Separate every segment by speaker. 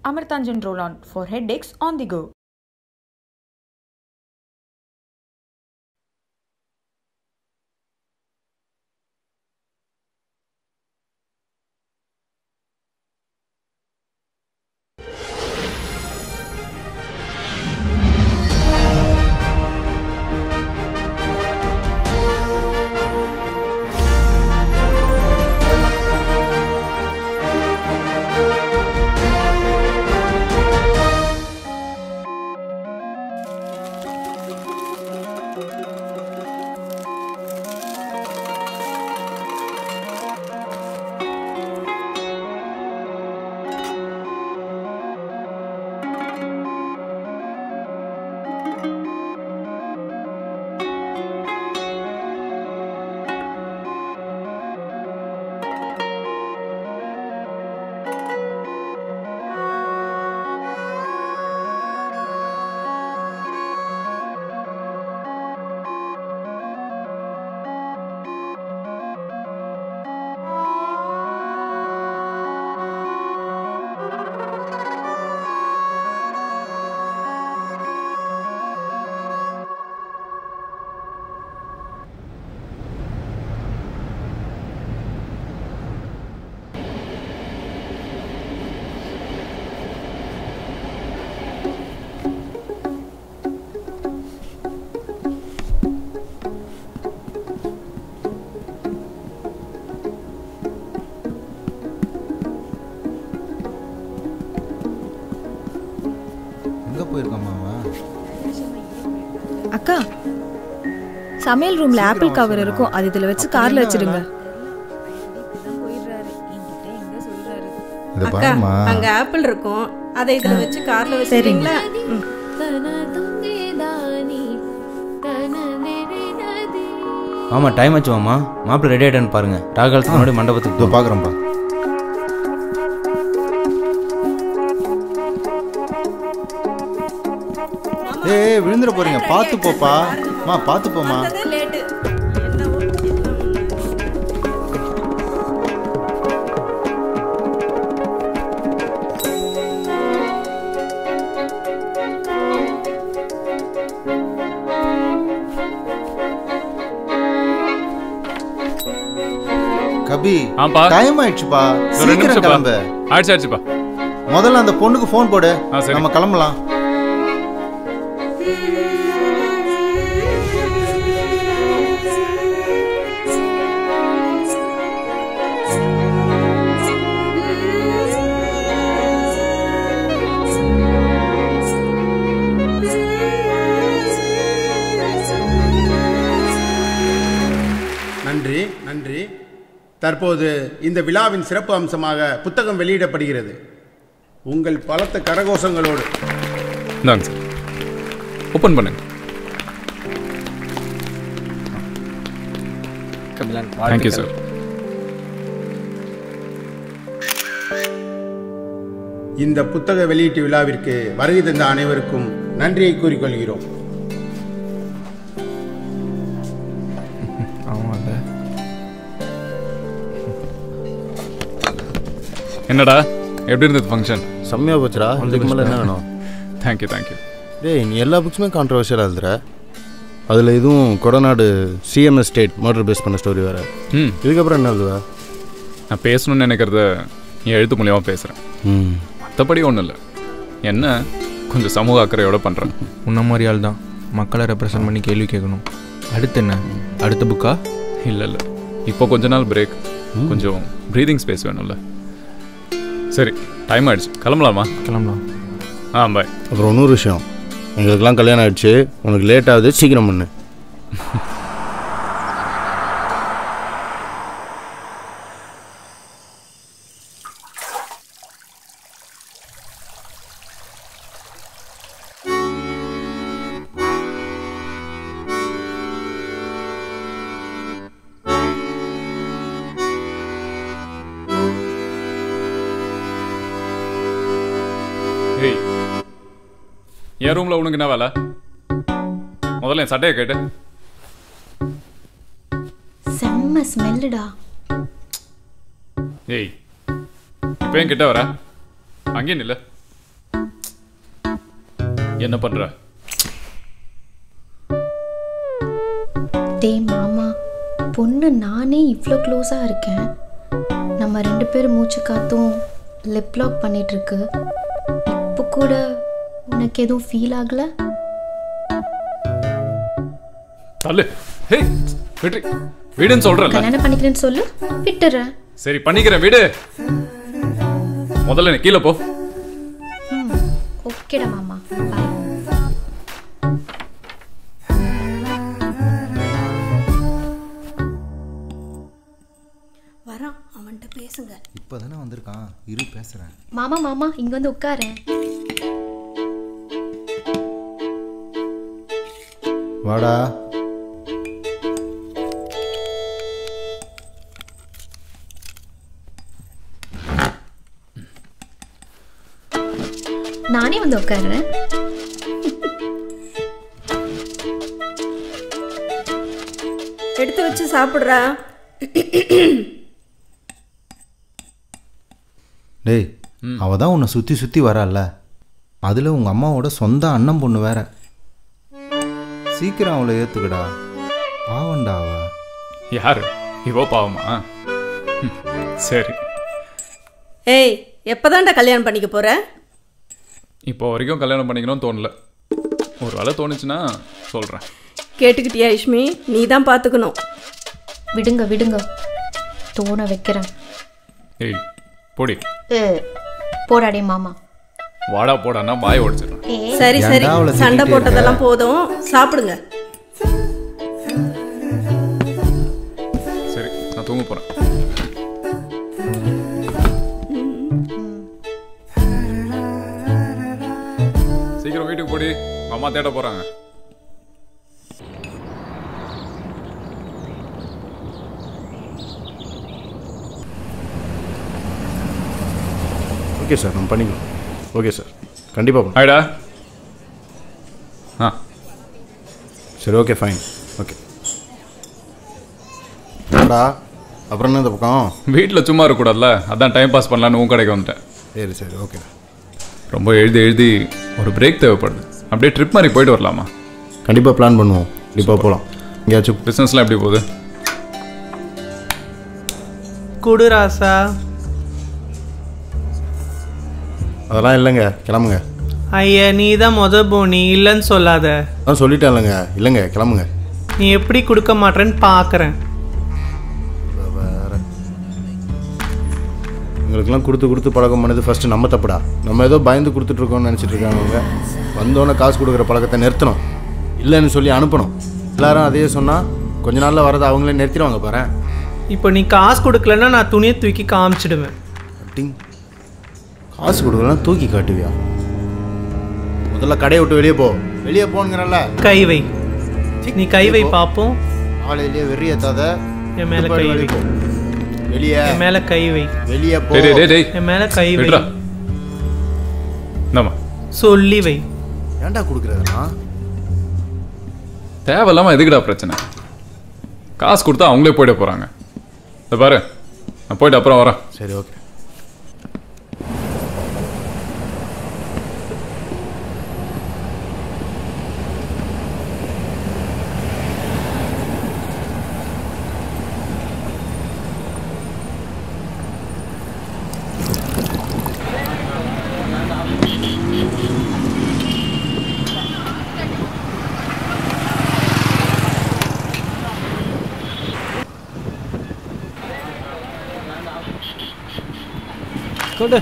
Speaker 1: Amartanjan roll-on for headaches on the go.
Speaker 2: எங்கே போயிருக்காம்மா அவன்
Speaker 3: அக்கா சமையல் ரூம்ல ஆப்பிள் கவர் இருக்கும் அது இதுல வச்சு கார்ல வச்சிடுங்க
Speaker 2: இதை
Speaker 4: அக்கா
Speaker 2: பாருமா
Speaker 4: அங்க ஆப்பிள் இருக்கும் அதை இதுல வச்சு கார்ல வச்சுறீங்களா ம்.
Speaker 5: ஆமாம் டைம் ஆச்சு மாமா மாப்பிள்ளை ரெடி ஆகிட்டான்னு பாருங்க ராகாலத்துக்கு முன்னாடி மண்டபத்துக்கு
Speaker 2: இதோ
Speaker 5: போ
Speaker 2: பார்க்குறேன்ப்பா ஏய் விழுந்துட போறீங்க பார்த்து போப்பா மா பார்த்து போமா
Speaker 4: வந்ததே லேட்டு என்னவோ எல்லாம்
Speaker 2: கபி
Speaker 6: ஆப்பா.
Speaker 2: டைம் ஆயிடுச்சுப்பா
Speaker 6: ஒரு ரெண்டு
Speaker 2: சீக்கிரம்
Speaker 6: நிமிஷம்ப்பா.
Speaker 2: கிளம்பு
Speaker 6: ஆயிடுச்சு ஆயிடுச்சுப்பா
Speaker 2: முதல்ல அந்த பொண்ணுக்கு ஃபோன் போடு
Speaker 6: ஆ, சரி.
Speaker 2: நம்ம கிளம்பலாம்
Speaker 7: நன்றி நன்றி தற்போது இந்த விழாவின் சிறப்பு அம்சமாக புத்தகம் வெளியிடப்படுகிறது உங்கள் பலத்த கரகோஷங்களோடு
Speaker 6: இந்தாங்க சார் ஓப்பன் பண்ணுங்க தேங்க்யூ சார்
Speaker 7: இந்த புத்தக வெளியீட்டு விழாவிற்கு வருகை தந்த அனைவருக்கும் நன்றியை கூறிக்கொள்கிறோம்
Speaker 6: என்னடா எப்படி இருந்தது ஃபங்க்ஷன்
Speaker 8: செம்மையாக போச்சுடா இதுக்கு மேலே என்ன வேணும்
Speaker 6: தேங்க்யூ தேங்க்யூ
Speaker 8: டேய் நீ எல்லா புக்ஸுமே கான்ட்ரவர்ஷியலாக எழுதுற அதில் இதுவும் Kodanad CMs state murder base பண்ண ஸ்டோரி வேறு
Speaker 6: ம்
Speaker 8: இதுக்கப்புறம் என்ன எழுதுவ
Speaker 6: நான் பேசணும்னு நினைக்கிறத நீ எழுத்து மூலியமாக பேசுகிறேன்
Speaker 8: ம்
Speaker 6: மற்றபடி ஒன்றும் இல்லை என்ன கொஞ்சம் சமூக அக்கறையோட பண்ணுறேன்
Speaker 9: உன்ன மாதிரி ஆள் தான் மக்களை ரெப்ரசன்ட் பண்ணி கேள்வி கேட்கணும் அடுத்து என்ன அடுத்த புக்கா
Speaker 6: இல்லை இல்லை இப்போ கொஞ்ச நாள் பிரேக் கொஞ்சம் ப்ரீதிங் ஸ்பேஸ் வேணும்ல சரி டைம் ஆயிடுச்சு கிளம்பலாமா
Speaker 9: கிளம்பலாம்
Speaker 6: ஆ பாய்
Speaker 8: அப்புறம் இன்னொரு விஷயம் எங்களுக்கெல்லாம் கல்யாணம் ஆயிடுச்சு உனக்கு லேட் ஆகுது சீக்கிரம் பண்ணு
Speaker 6: ஏய் என் ரூமில் உனக்கு என்ன வேலை முதல்ல என் சட்டையை கேட்டு
Speaker 10: செம்ம ஸ்மெல்லுடா
Speaker 6: ஏய் இப்போ என் கிட்ட வர அங்கேயும் இல்லை என்ன பண்ற
Speaker 10: டேய் மாமா பொண்ணு நானே இவ்வளோ க்ளோஸாக இருக்கேன் நம்ம ரெண்டு பேரும் மூச்சு காத்தும் லிப் லாக் பண்ணிட்டு இருக்கு இப்போ கூட உனக்கு எதுவும் ஃபீல் ஆகல
Speaker 6: தள்ளு ஹே விட்டு வீடுன்னு சொல்றேன்ல
Speaker 10: கல்யாணம் பண்ணிக்கிறேன்னு சொல்லு விட்டுறேன்
Speaker 6: சரி பண்ணிக்கிறேன் வீடு முதல்ல நீ கீழே போ
Speaker 10: ஓகேடா மாமா பாய்
Speaker 4: வரான் அவன்கிட்ட பேசுங்க
Speaker 2: இப்போ தானே வந்திருக்கான் இரு பேசுகிறேன்
Speaker 10: மாமா மாமா இங்க வந்து உட்காரேன்
Speaker 2: வாடா
Speaker 10: நானே வந்து உட்காருறேன்
Speaker 4: எடுத்து வச்சு சாப்பிட்றா
Speaker 2: டேய் அவ தான் உன்னை சுற்றி சுற்றி வரால அதில் உங்கள் அம்மாவோட சொந்த அண்ணன் பொண்ணு வேற சீக்கிரம் அவளை ஏற்றுக்கடா பாவண்டா அவ
Speaker 6: யாரு இவோ பாவமா ம், சரி
Speaker 4: ஏய் எப்போதான்டா கல்யாணம் பண்ணிக்க போற
Speaker 6: இப்போ வரைக்கும் கல்யாணம் பண்ணிக்கணும்னு தோணல ஒரு வேளை தோணுச்சுன்னா சொல்கிறேன்
Speaker 4: கேட்டுக்கிட்டியா இஷ்மி நீ தான் பார்த்துக்கணும்
Speaker 10: விடுங்க விடுங்க தோண வைக்கிறேன்
Speaker 6: ஏய் பொடி
Speaker 10: ஏ, போடாடே மாமா
Speaker 6: வாடா போடான்னா வாயை உடைச்சிடுறேன்
Speaker 4: சரி சரி
Speaker 2: ஏன்டா அவளை
Speaker 4: சண்டை
Speaker 2: திட்டிகிட்டே
Speaker 4: போட்டதெல்லாம் போதும் சாப்பிடுங்க
Speaker 6: சரி நான் தூங்க போகிறேன் சீக்கிரம் வீட்டுக்கு போடி அம்மா தேட போகிறாங்க
Speaker 8: ஓகே சார் நம்ம பண்ணிக்கலாம் ஓகே சார் கண்டிப்பாக பண்ணலாம்
Speaker 6: ஆயிடா ஆ
Speaker 8: சரி ஓகே ஃபைன் ஓகே வாடா அப்புறம் என்ன இந்த பக்கம்
Speaker 6: வீட்டில் சும்மா இருக்கக்கூடாதுல அதான் டைம் பாஸ் பண்ணலான்னு உன் கடைக்கு வந்துட்டேன்
Speaker 8: சரி சரி ஓகே
Speaker 6: ரொம்ப எழுதி எழுதி ஒரு பிரேக் தேவைப்படுது அப்படியே ட்ரிப் மாதிரி போயிட்டு வரலாமா
Speaker 8: கண்டிப்பாக பிளான் பண்ணுவோம் கண்டிப்பாக போகலாம் எங்கேயாச்சும்
Speaker 6: பிஸ்னஸ்லாம் எப்படி போகுது
Speaker 11: குடு ராசா
Speaker 8: அதெல்லாம் இல்லைங்க கிளம்புங்க
Speaker 11: ஐயா நீ தான் மொத போனி இல்லைன்னு சொல்லாத
Speaker 8: அதான் சொல்லிட்டேன் இல்லைங்க இல்லைங்க கிளம்புங்க
Speaker 11: நீ எப்படி கொடுக்க மாட்டேன்னு பார்க்குறேன்
Speaker 8: எங்களுக்கெல்லாம் கொடுத்து கொடுத்து பழக்கம் பண்ணது ஃபஸ்ட்டு நம்ம தப்புடா நம்ம ஏதோ பயந்து கொடுத்துட்ருக்கோம்னு நினச்சிட்டு இருக்காங்க அவங்க வந்தோன்னே காசு கொடுக்குற பழக்கத்தை நிறுத்தணும் இல்லைன்னு சொல்லி அனுப்பணும் எல்லாரும் அதையே சொன்னால் கொஞ்ச நாளில் வரதை அவங்களே நிறுத்திடுவாங்க பாரு
Speaker 11: இப்போ நீ காசு கொடுக்கலன்னா நான் துணியை தூக்கி காமிச்சிடுவேன்
Speaker 8: டிங் காசு கொடுக்கலாம் தூக்கி காட்டுவியா முதல்ல கடையை விட்டு வெளியே போ வெளியே போனுங்கிறல்ல
Speaker 11: கை வை நீ கை வை பார்ப்போம்
Speaker 8: காலையிலேயே வெறி ஏத்தாத
Speaker 11: என் மேல
Speaker 8: போய்
Speaker 11: கை
Speaker 8: வெளியே
Speaker 11: வை
Speaker 8: போ. வெளியே
Speaker 11: என் மேல கை வை
Speaker 8: வெளியே போ
Speaker 6: டேய் டேய், டேய் டேய்
Speaker 11: என் மேல கை வை
Speaker 6: விட்றா இந்தாம்மா
Speaker 11: சொல்லி வை
Speaker 8: ஏன்டா கொடுக்குறதுனா
Speaker 6: தேவையில்லாமல் எதுக்குடா பிரச்சனை காசு கொடுத்தா அவங்களே போயிட போகிறாங்க இந்த பாரு நான் போயிட்டு அப்புறம் வரேன்
Speaker 8: சரி ஓகே
Speaker 12: கொடு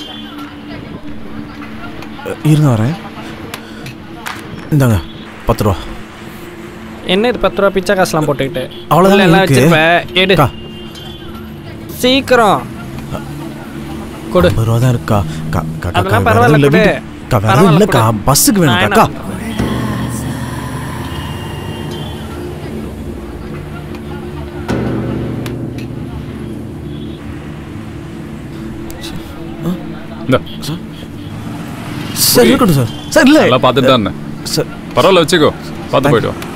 Speaker 12: இருங்க வரேன் இந்தாங்க பத்து ரூபா
Speaker 13: என்ன இது பத்து ரூபா பிச்சை காசுலாம் போட்டுக்கிட்டு
Speaker 12: அவ்வளவுதான்
Speaker 13: உள்ள எல்லாம்
Speaker 12: இருக்கு.
Speaker 13: வச்சிருப்ப எடு
Speaker 12: அக்கா.
Speaker 13: சீக்கிரம் கொடு
Speaker 12: ஐம்பது ரூபா தான் இருக்கா அக்கா, அக்கா, அக்கா,
Speaker 13: அதெல்லாம்
Speaker 12: வேற
Speaker 13: பரவாயில்ல,
Speaker 12: எதுவும் இல்லை,
Speaker 13: கொடு.
Speaker 12: வீட்டு- அக்கா, வேற எதுவும்
Speaker 13: பரவாயில்ல,
Speaker 12: இல்லைக்கா
Speaker 13: கொடு.
Speaker 12: பஸ்ஸுக்கு வேணும்
Speaker 13: நான்
Speaker 12: அக்கா
Speaker 13: என்ன
Speaker 6: இந்த
Speaker 12: சார் இருக்கட்டும் சார் சார் இல்லை
Speaker 6: நல்லா பார்த்துட்டு தான் இருந்தேன்
Speaker 12: சார்
Speaker 6: பரவாயில்ல வச்சுக்கோ பார்த்து போயிட்டு வா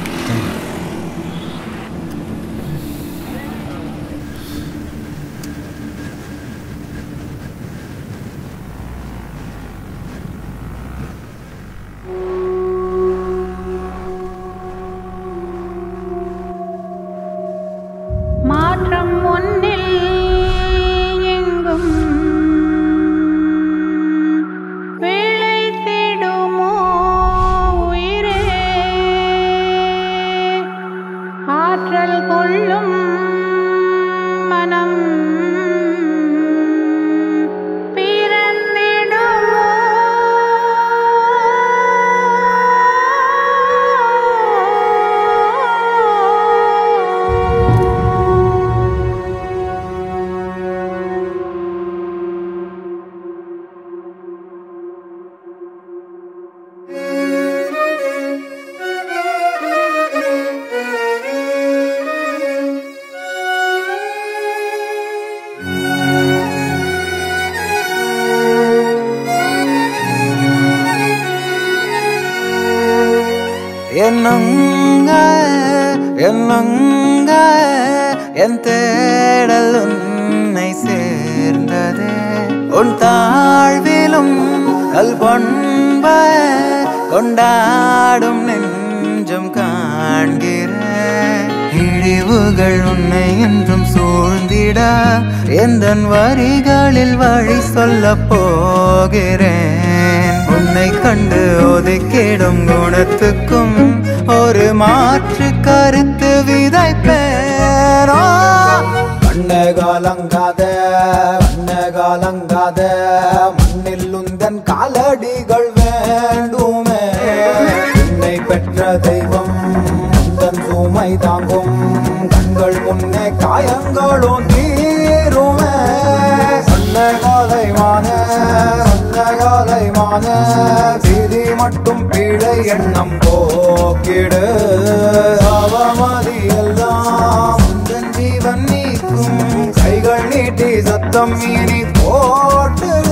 Speaker 14: என்னங்க என்னங்க என் தேடல் உன்னை சேர்ந்ததே உன் தாழ்விலும் கல் பண்ப கொண்டாடும் நெஞ்சம் காண்கிறேன் இழிவுகள் உன்னை என்றும் சூழ்ந்திட எந்த வரிகளில் வழி சொல்ல போகிறேன் உன்னை கண்டு ஒதுக்கிடும் குணத்துக்கும் ஒரு மாற்று கருத்து விதைப்பேனோ
Speaker 15: கண்ணகாலங்காத கண்ணகாலங்காத மண்ணில் உந்தன் காலடிகள் வேண்டுமே உன்னை பெற்ற தெய்வம் உந்தன் சுமை தாங்கும் கண்கள் முன்னே காயங்களும் தீருமே சொன்ன காலைமான சொன்ன காலைமான செய்தி மட்டும் பிழை எண்ணம் போக்கிடு அவமதி எல்லாம் உந்தன் ஜீவன் நீக்கும் கைகள் நீட்டி சத்தம் இனி போட்டுடு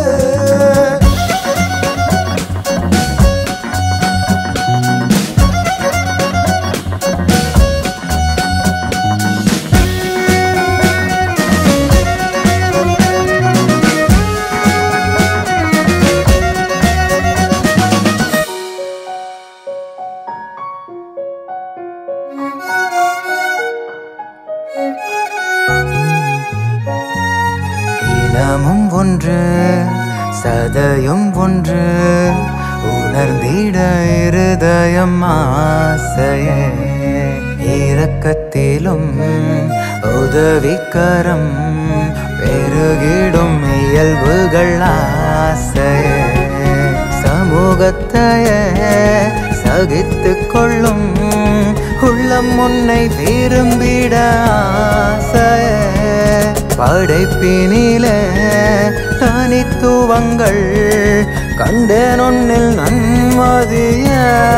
Speaker 14: இனமும் ஒன்று சதயம் ஒன்று உணர்ந்திட இருதயம் ஆசையே இரக்கத்திலும் உதவிக்கரம் பெருகிடும் இயல்புகள் ஆசையே சமூகத்தையே சகித்துக் கொள்ளும் உள்ளம் உன்னை விரும்பிட ஆசையே படைப்பினிலே தனித்துவங்கள் கண்டேன் ஒன்னில் நன்மதிய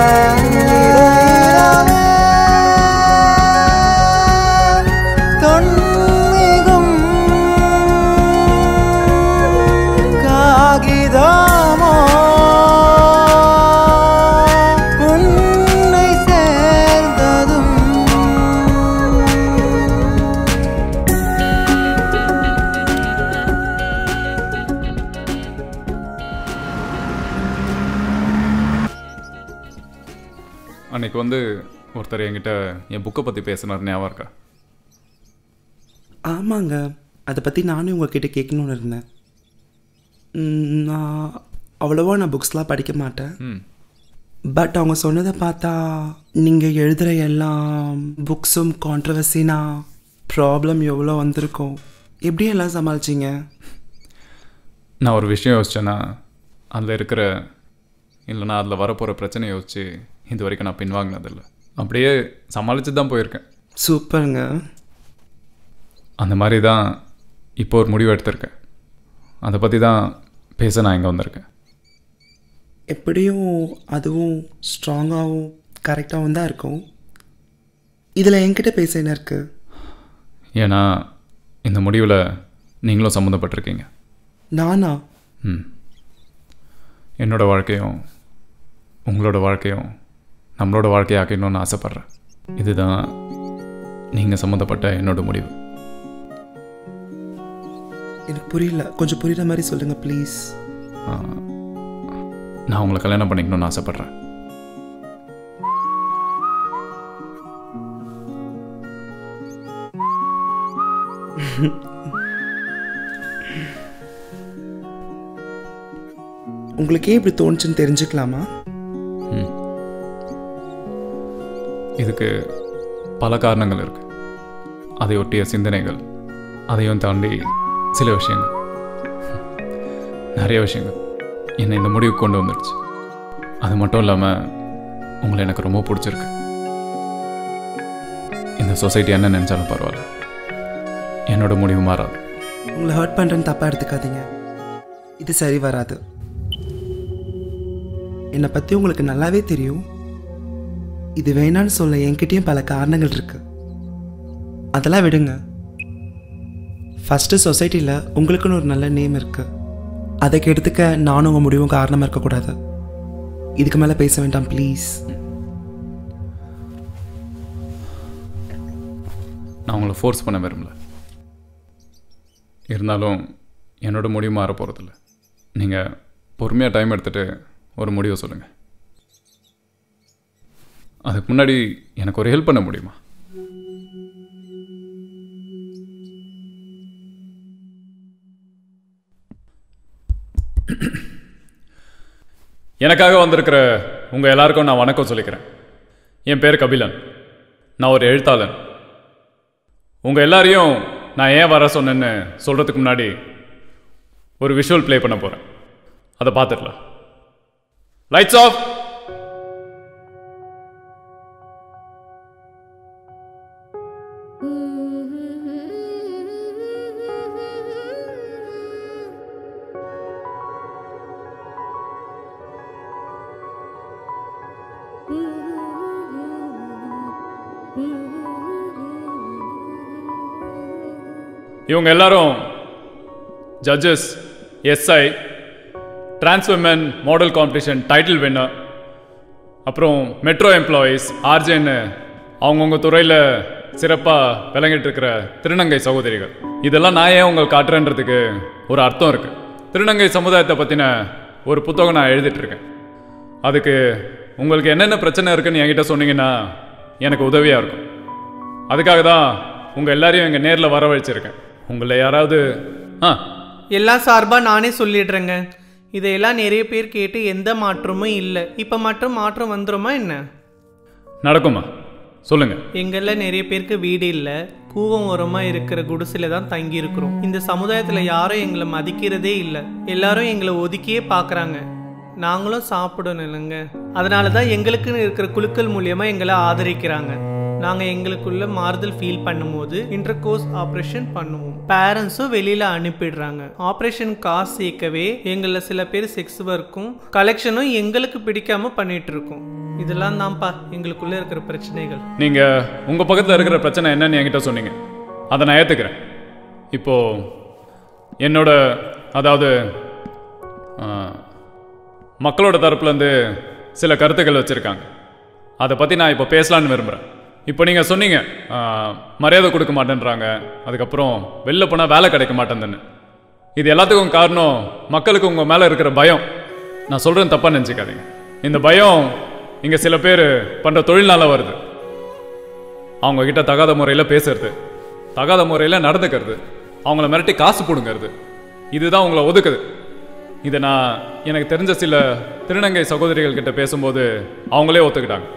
Speaker 14: தொன்மிகும் காகிதமோ உன்னை சேர்ந்ததும்
Speaker 6: அன்னைக்கு வந்து ஒருத்தர் என்கிட்ட என் புக்கை பற்றி பேசினார் ஞாபகம் இருக்கா
Speaker 16: ஆமாங்க அதை பற்றி நானும் உங்ககிட்ட கேட்கணும்னு இருந்தேன் ம், நான் அவ்வளோவா நான் புக்ஸ்லாம் படிக்க மாட்டேன்
Speaker 6: ம்
Speaker 16: பட் அவங்க சொன்னதை பார்த்தா நீங்கள் எழுதுகிற எல்லாம் புக்ஸும் கான்ட்ரவர்சினா ப்ராப்ளம் எவ்வளோ வந்திருக்கும் எப்படி எல்லாம் சமாளிச்சிங்க
Speaker 6: நான் ஒரு விஷயம் யோசிச்சேன்னா அதில் இருக்கிற இல்லைனா அதில் வரப்போகிற பிரச்சனையை யோசிச்சு இது வரைக்கும் நான் பின்வாங்கினதில்லை அப்படியே சமாளித்து தான் போயிருக்கேன்
Speaker 16: சூப்பருங்க
Speaker 6: அந்த மாதிரி தான் இப்போ ஒரு முடிவு எடுத்திருக்கேன் அதை பற்றி தான் பேச நான் இங்கே வந்திருக்கேன்
Speaker 16: எப்படியும் அதுவும் ஸ்ட்ராங்காகவும் கரெக்டாகவும் தான் இருக்கும் இதில் என்கிட்ட பேச என்ன இருக்குது
Speaker 6: ஏன்னா இந்த முடிவில் நீங்களும் சம்மந்தப்பட்டிருக்கீங்க
Speaker 16: நானா
Speaker 6: ம் என்னோட வாழ்க்கையும் உங்களோட வாழ்க்கையும் நம்மளோட வாழ்க்கையாக்கணும்னு ஆசைப்பட்றேன் இதுதான் நீங்கள் சம்மந்தப்பட்ட என்னோட முடிவு
Speaker 16: எனக்கு புரியல கொஞ்சம் புரியுற மாதிரி சொல்லுங்கள் ப்ளீஸ்
Speaker 6: ஆ, நான் உங்களை கல்யாணம் பண்ணிக்கணும்னு ஆசைப்பட்றேன்
Speaker 16: உங்களுக்கு ஏன் இப்படி தோணுச்சுன்னு தெரிஞ்சுக்கலாமா
Speaker 6: ம். இதுக்கு பல காரணங்கள் இருக்கு அதை ஒட்டிய சிந்தனைகள் அதையும் தாண்டி சில விஷயங்கள் நிறைய விஷயங்கள் என்னை இந்த முடிவுக்கு கொண்டு வந்துடுச்சு அது மட்டும் இல்லாமல் உங்களை எனக்கு ரொம்ப பிடிச்சிருக்கு இந்த சொசைட்டி என்ன நினச்சாலும் பரவாயில்ல என்னோட முடிவு மாறாது
Speaker 16: உங்களை ஹர்ட் பண்ணுறேன்னு தப்பாக எடுத்துக்காதீங்க இது சரி வராது என்னை பற்றி உங்களுக்கு நல்லாவே தெரியும் இது வேணான்னு சொல்ல என்கிட்டயும் பல காரணங்கள் இருக்கு அதெல்லாம் விடுங்க ஃபஸ்ட்டு சொசைட்டியில் உங்களுக்குன்னு ஒரு நல்ல நேம் இருக்கு அதை கெடுத்துக்க நானும் உங்கள் முடிவும் காரணமாக இருக்கக்கூடாது இதுக்கு மேலே பேச வேண்டாம் ப்ளீஸ்
Speaker 6: நான் உங்களை ஃபோர்ஸ் பண்ண விரும்பல இருந்தாலும் என்னோட முடிவு மாற போகிறதில்ல நீங்கள் பொறுமையாக டைம் எடுத்துகிட்டு ஒரு முடிவை சொல்லுங்கள் அதுக்கு முன்னாடி எனக்கு ஒரு ஹெல்ப் பண்ண முடியுமா எனக்காக வந்திருக்கிற உங்கள் எல்லாருக்கும் நான் வணக்கம் சொல்லிக்கிறேன் என் பேர் கபிலன் நான் ஒரு எழுத்தாளன் உங்கள் எல்லாரையும் நான் ஏன் வர சொன்னேன்னு சொல்கிறதுக்கு முன்னாடி ஒரு விஷுவல் ப்ளே பண்ண போகிறேன் அதை பார்த்துடலாம் லைட்ஸ் ஆஃப் இவங்க எல்லாரும் judges SI trans women model competition title winner அப்புறம் மெட்ரோ எம்ப்ளாயீஸ் ஆர்ஜேன்னு அவங்கவுங்க துறையில் சிறப்பாக விளங்கிட்டு இருக்கிற திருநங்கை சகோதரிகள் இதெல்லாம் நான் ஏன் உங்களுக்கு காட்டுறேன்றதுக்கு ஒரு அர்த்தம் இருக்குது திருநங்கை சமுதாயத்தை பற்றின ஒரு புத்தகம் நான் எழுதிட்டு இருக்கேன் அதுக்கு உங்களுக்கு என்னென்ன பிரச்சனை இருக்குன்னு என்கிட்ட சொன்னீங்கன்னா எனக்கு உதவியாக இருக்கும் அதுக்காக தான் உங்கள் எல்லாரையும் எங்கள் நேரில் வரவழைச்சிருக்கேன் உங்களை யாராவது ஆ
Speaker 11: எல்லாம் சார்பாக நானே சொல்லிடுறேங்க இதையெல்லாம் நிறைய பேர் கேட்டு எந்த மாற்றமும் இல்லை இப்போ மட்டும் மாற்றம் வந்துருமா என்ன
Speaker 6: நடக்குமா சொல்லுங்கள்
Speaker 11: எங்களில் நிறைய பேருக்கு வீடு இல்லை கூவம் ஓரமாக இருக்கிற குடிசையில் தான் தங்கி இருக்கிறோம் இந்த சமுதாயத்தில் யாரும் எங்களை மதிக்கிறதே இல்லை எல்லாரும் எங்களை ஒதுக்கியே பார்க்குறாங்க நாங்களும் சாப்பிடணும் இல்லைங்க அதனால தான் எங்களுக்குன்னு இருக்கிற குழுக்கள் மூலியமாக எங்களை ஆதரிக்கிறாங்க நாங்கள் எங்களுக்குள்ள மாறுதல் ஃபீல் பண்ணும்போது இன்டர் கோர்ஸ் ஆப்ரேஷன் பண்ணுவோம் பேரண்ட்ஸும் வெளியில் அனுப்பிடுறாங்க ஆப்ரேஷன் காசு சேர்க்கவே எங்களில் சில பேர் செக்ஸ் ஒர்க்கும் கலெக்ஷனும் எங்களுக்கு பிடிக்காம பண்ணிட்டு இருக்கோம் இதெல்லாம் தான்ப்பா எங்களுக்குள்ள இருக்கிற பிரச்சனைகள்
Speaker 6: நீங்கள் உங்கள் பக்கத்தில் இருக்கிற பிரச்சனை என்னன்னு என்கிட்ட சொன்னீங்க அதை நான் ஏற்றுக்கிறேன் இப்போது என்னோட அதாவது ஆ, மக்களோட தரப்புலேருந்து சில கருத்துக்கள் வச்சுருக்காங்க அதை பற்றி நான் இப்போ பேசலான்னு விரும்புகிறேன் இப்போ நீங்கள் சொன்னீங்க ஆ, மரியாதை கொடுக்க மாட்டேன்றாங்க அதுக்கப்புறம் வெளில போனால் வேலை கிடைக்க மாட்டேங்குதுன்னு இது எல்லாத்துக்கும் காரணம் மக்களுக்கு உங்கள் மேலே இருக்கிற பயம் நான் சொல்கிறேன் தப்பாக நினச்சிக்காதீங்க இந்த பயம் இங்கே சில பேர் பண்ணுற தொழில்னால வருது அவங்க கிட்ட தகாத முறையில் பேசுறது தகாத முறையில் நடந்துக்கிறது அவங்கள மிரட்டி காசு பிடுங்கிறது இதுதான் உங்களை ஒதுக்குது இதை நான் எனக்கு தெரிஞ்ச சில திருநங்கை சகோதரிகள் கிட்ட பேசும்போது அவங்களே ஒத்துக்கிட்டாங்க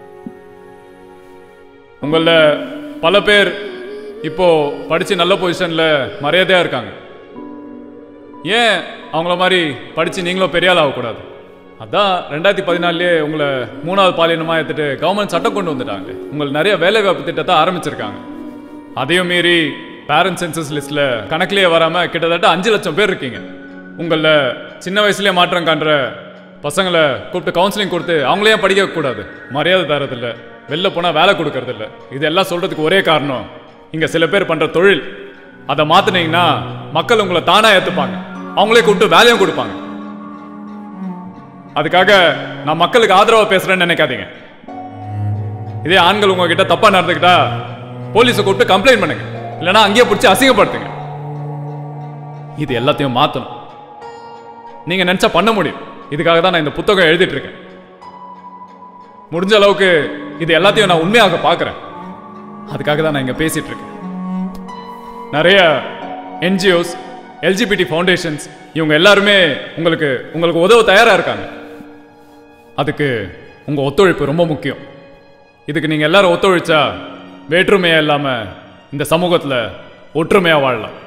Speaker 6: உங்களில் பல பேர் இப்போ படித்து நல்ல பொசிஷனில் மரியாதையாக இருக்காங்க ஏன் அவங்கள மாதிரி படித்து நீங்களும் பெரிய ஆள் ஆகக்கூடாது அதான் ரெண்டாயிரத்தி பதினாலே உங்களை மூணாவது பாலினமாக எடுத்துட்டு கவர்மெண்ட் சட்டம் கொண்டு வந்துட்டாங்க உங்களுக்கு நிறைய வேலை வாய்ப்பு திட்டத்தை ஆரம்பிச்சிருக்காங்க அதையும் மீறி பேரண்ட் சென்சஸ் லிஸ்ட்டில் கணக்கிலேயே வராமல் கிட்டத்தட்ட அஞ்சு லட்சம் பேர் இருக்கீங்க உங்களில் சின்ன வயசுலேயே மாற்றம் காண்ற பசங்களை கூப்பிட்டு கவுன்சிலிங் கொடுத்து அவங்களையும் படிக்க கூடாது மரியாதை தரதில்ல வெளில போனால் வேலை கொடுக்கறதில்ல இதெல்லாம் சொல்கிறதுக்கு ஒரே காரணம் இங்கே சில பேர் பண்ணுற தொழில் அதை மாற்றினீங்கன்னா மக்கள் உங்களை தானாக ஏற்றுப்பாங்க அவங்களே கூப்பிட்டு வேலையும் கொடுப்பாங்க அதுக்காக நான் மக்களுக்கு ஆதரவா பேசுறேன்னு நினைக்காதீங்க இதே ஆண்கள் உங்ககிட்ட தப்பா நடந்துக்கிட்டா போலீஸை கூப்பிட்டு கம்ப்ளைண்ட் பண்ணுங்க இல்லைன்னா அங்கேயே பிடிச்சி அசிங்கப்படுத்துங்க இது எல்லாத்தையும் மாத்தணும் நீங்க நினைச்சா பண்ண முடியும் இதுக்காக தான் நான் இந்த புத்தகம் எழுதிட்டு இருக்கேன் முடிஞ்ச அளவுக்கு இது எல்லாத்தையும் நான் உண்மையாக பார்க்கறேன் அதுக்காக தான் நான் இங்க பேசிட்டு இருக்கேன் நிறைய என்ஜிஓஸ் எல்ஜிபிடி ஃபவுண்டேஷன்ஸ் இவங்க எல்லாருமே உங்களுக்கு உங்களுக்கு உதவ தயாரா இருக்காங்க அதுக்கு உங்க ஒத்துழைப்பு ரொம்ப முக்கியம் இதுக்கு நீங்க எல்லாரும் ஒத்துழைச்சா வேற்றுமையா இல்லாம இந்த சமூகத்துல ஒற்றுமையா வாழலாம்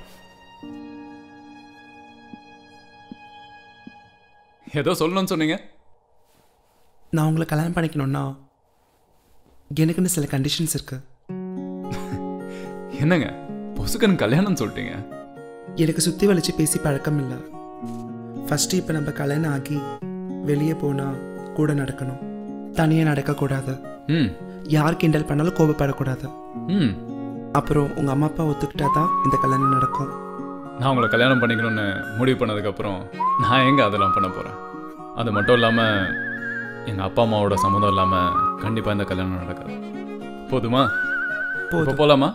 Speaker 6: ஏதோ சொல்லணும்னு சொன்னீங்க
Speaker 16: நான் உங்களை கல்யாணம் பண்ணிக்கணும்னா எனக்குன்னு சில கண்டிஷன்ஸ் இருக்கு
Speaker 6: என்னங்க பொசுக்கன் கல்யாணம் சொல்லிட்டீங்க
Speaker 16: எனக்கு சுற்றி வளைச்சு பேசி பழக்கம் இல்லை ஃபஸ்ட்டு இப்போ நம்ம கல்யாணம் ஆகி வெளியே போனால் கூட நடக்கணும் தனியாக நடக்கக்கூடாது
Speaker 6: ம்
Speaker 16: யார் கிண்டல் பண்ணாலும் கோபப்படக்கூடாது
Speaker 6: ம்
Speaker 16: அப்புறம் உங்கள் அம்மா அப்பா ஒத்துக்கிட்டா தான் இந்த கல்யாணம் நடக்கும்
Speaker 6: நான் உங்களை கல்யாணம் பண்ணிக்கணும்னு முடிவு பண்ணதுக்கப்புறம் நான் எங்கே அதெல்லாம் பண்ண போகிறேன் அது மட்டும் இல்லாமல் எங்கள் அப்பா அம்மாவோட சம்மதம் இல்லாமல் கண்டிப்பாக இந்த கல்யாணம் நடக்காது போதுமா இப்போ போலாமா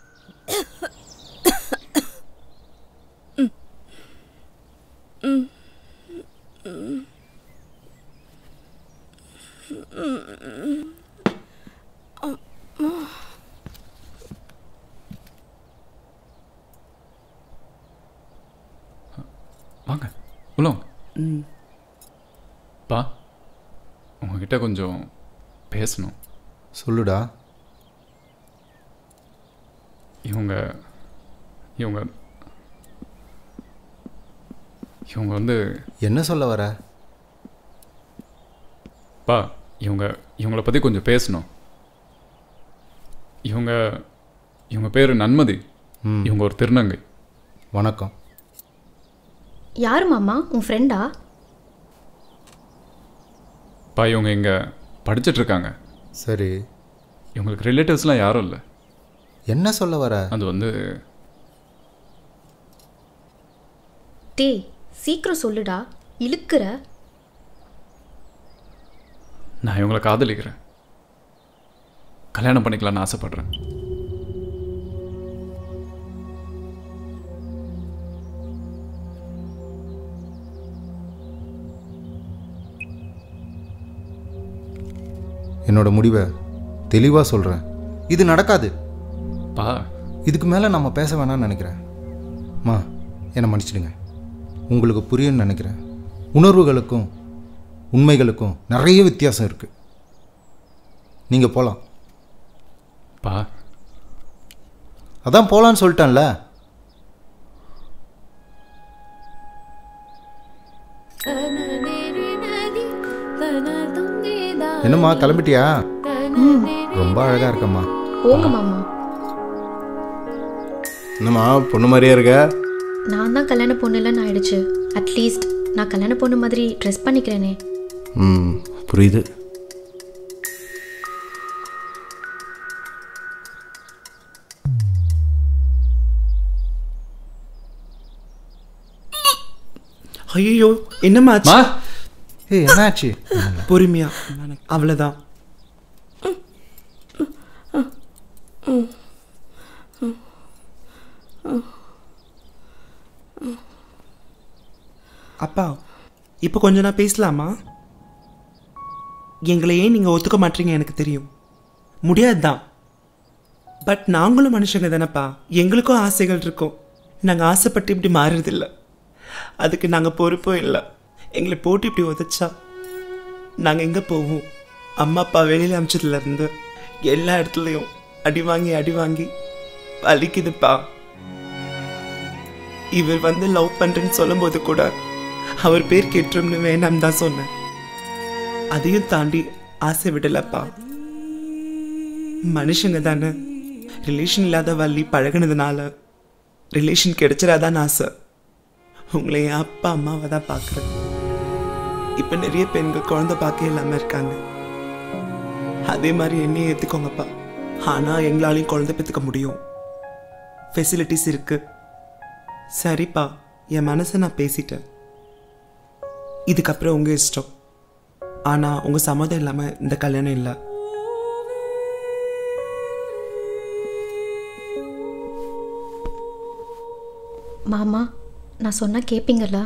Speaker 6: வாங்க உள்ள வாங்க
Speaker 16: ம்
Speaker 6: பா உங்ககிட்ட கொஞ்சம் பேசணும்
Speaker 2: சொல்லுடா
Speaker 6: இவங்க இவங்க இவங்க வந்து
Speaker 2: என்ன சொல்ல வர
Speaker 6: பா இவங்க இவங்கள பற்றி கொஞ்சம் பேசணும் இவங்க இவங்க பேர் நன்மதி
Speaker 2: ம்.
Speaker 6: இவங்க ஒரு திருநங்கை
Speaker 2: வணக்கம்
Speaker 10: யார் மாமா உன் ஃப்ரெண்டா
Speaker 6: பா இவங்க இங்கே படிச்சிட்டு இருக்காங்க
Speaker 2: சரி
Speaker 6: இவங்களுக்கு ரிலேட்டிவ்ஸ்லாம் யாரும் இல்லை
Speaker 2: என்ன சொல்ல வர
Speaker 6: அது வந்து
Speaker 10: டேய் சீக்கிரம் சொல்லுடா இழுக்கிற
Speaker 6: நான் இவங்களை காதலிக்கிறேன் கல்யாணம் பண்ணிக்கலாம்னு ஆசைப்படுறேன்
Speaker 2: என்னோட முடிவை தெளிவாக சொல்கிறேன் இது நடக்காது
Speaker 6: பா
Speaker 2: இதுக்கு மேலே நம்ம பேச வேணாம்னு நினைக்கிறேன் மா என்னை மன்னிச்சிடுங்க உங்களுக்கு புரியும்னு நினைக்கிறேன் உணர்வுகளுக்கும் உண்மைகளுக்கும் நிறைய வித்தியாசம் இருக்குது நீங்கள் போகலாம்
Speaker 6: பா
Speaker 2: அதான் போகலான்னு சொல்லிட்டேன்ல என்னம்மா கிளம்பிட்டியா ரொம்ப அழகாக இருக்கம்மா
Speaker 10: போங்க மாமா
Speaker 8: என்னம்மா பொண்ணு மாதிரியே இருக்க
Speaker 10: நான் தான் கல்யாண பொண்ணு இல்லைன்னு ஆயிடுச்சு அட்லீஸ்ட் நான் கல்யாண பொண்ணு மாதிரி ட்ரெஸ் பண்ணிக்கிறேனே
Speaker 8: ம் புரியுது
Speaker 16: ஐயோ என்னம்மா ஆச்சு
Speaker 2: ஏய் என்னாச்சு
Speaker 16: பொறுமையா அவ்வளோதான் அப்பா இப்போ கொஞ்ச நான் பேசலாமா எங்களை ஏன் நீங்கள் ஒத்துக்க மாட்டீங்க எனக்கு தெரியும் முடியாது தான் பட் நாங்களும் மனுஷங்க தானேப்பா எங்களுக்கும் ஆசைகள் இருக்கும் நாங்கள் ஆசைப்பட்டு இப்படி மாறுறதில்ல அதுக்கு நாங்கள் பொறுப்பும் இல்லை எங்களை போட்டு இப்படி உதைச்சா நாங்கள் எங்கே போவோம் அம்மா அப்பா வெளியில் அமிச்சதுலேருந்து எல்லா இடத்துலையும் அடி வாங்கி அடி வாங்கி வலிக்குதுப்பா இவர் வந்து லவ் பண்ணுறேன்னு சொல்லும்போது கூட அவர் பேர் கேட்டுரும்னு வேணாம் தான் சொன்னேன் அதையும் தாண்டி ஆசை விடலப்பா மனுஷங்க தானே ரிலேஷன் இல்லாத வள்ளி பழகுனதுனால ரிலேஷன் கிடைச்சிடாதான்னு ஆசை உங்களை என் அப்பா அம்மாவை தான் பார்க்குறேன் இப்போ நிறைய பெண்கள் குழந்தை பார்க்க இல்லாமல் இருக்காங்க அதே மாதிரி என்னையும் ஏற்றுக்கோங்கப்பா ஆனால் எங்களாலையும் குழந்தை பெற்றுக்க முடியும் ஃபெசிலிட்டிஸ் இருக்கு சரிப்பா என் மனசை நான் பேசிட்டேன் இதுக்கப்புறம் உங்கள் இஷ்டம் ஆனால் உங்கள் சம்மதம் இல்லாமல் இந்த கல்யாணம் இல்லை
Speaker 10: மாமா நான் சொன்னால் கேட்பீங்களா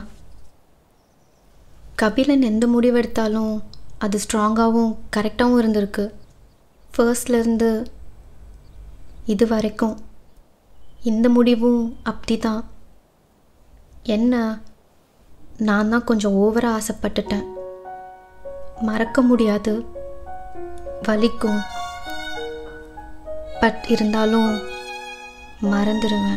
Speaker 10: கபிலன் எந்த முடிவெடுத்தாலும் அது ஸ்ட்ராங்காகவும் கரெக்டாகவும் இருந்திருக்கு ஃபர்ஸ்ட்லேருந்து இது வரைக்கும் இந்த முடிவும் அப்படி தான் என்ன நான் தான் கொஞ்சம் ஓவராக ஆசைப்பட்டுட்டேன் மறக்க முடியாது வலிக்கும் பட் இருந்தாலும் மறந்துடுவேன்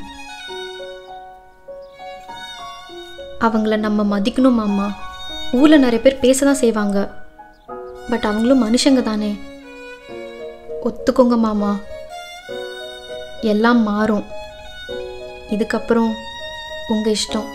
Speaker 10: அவங்கள நம்ம மதிக்கணும் மாமா ஊரில் நிறைய பேர் பேச தான் செய்வாங்க பட் அவங்களும் மனுஷங்க தானே ஒத்துக்கோங்க மாமா எல்லாம் மாறும் இதுக்கப்புறம் உங்கள் இஷ்டம்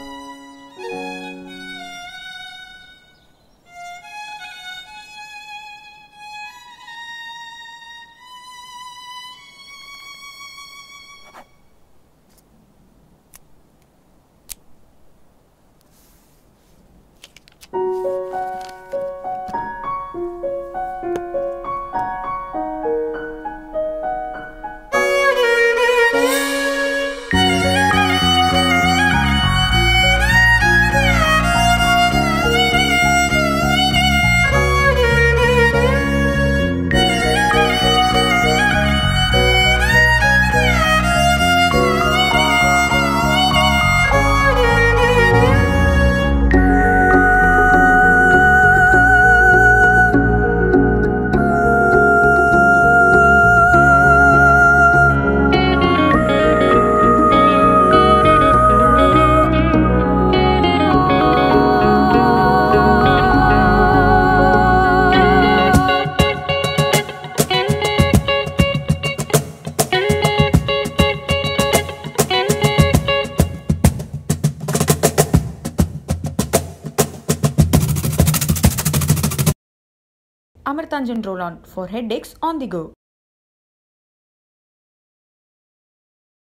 Speaker 14: ஆ
Speaker 1: Amartanjan Roll On for headaches on the go.